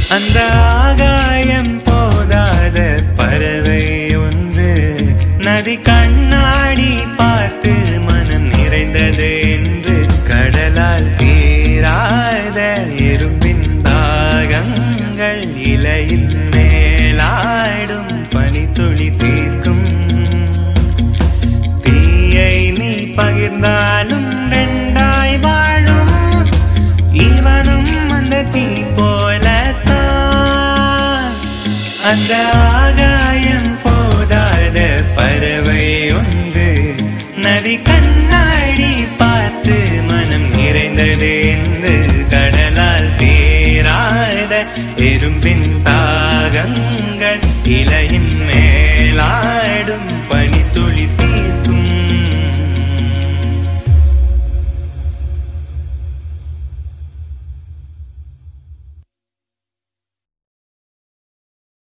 அந்த ஆகாயம் போதாத பறவை ஒன்று நதி கண்ணாடி பார்த்து மனம் நிறைந்தது என்று கடலால் தீராத எறும்பின் தாகங்கள் இலையின் மேலாடும் பனித்துளி தீர்க்கும் தீயை நீ பகிர்ந்தாலும் ரெண்டாய் வாழும் இவனும் அந்த தீ போலத்தான் அந்த ஆகாயம் போதாத பறவை ஒன்று நதி கண்ணாடி பார்த்து மனம் நிறைந்தது என்று கடலால் தீராத எறும்பின் தாகங்கள் இலையின் மேலாடும் பனி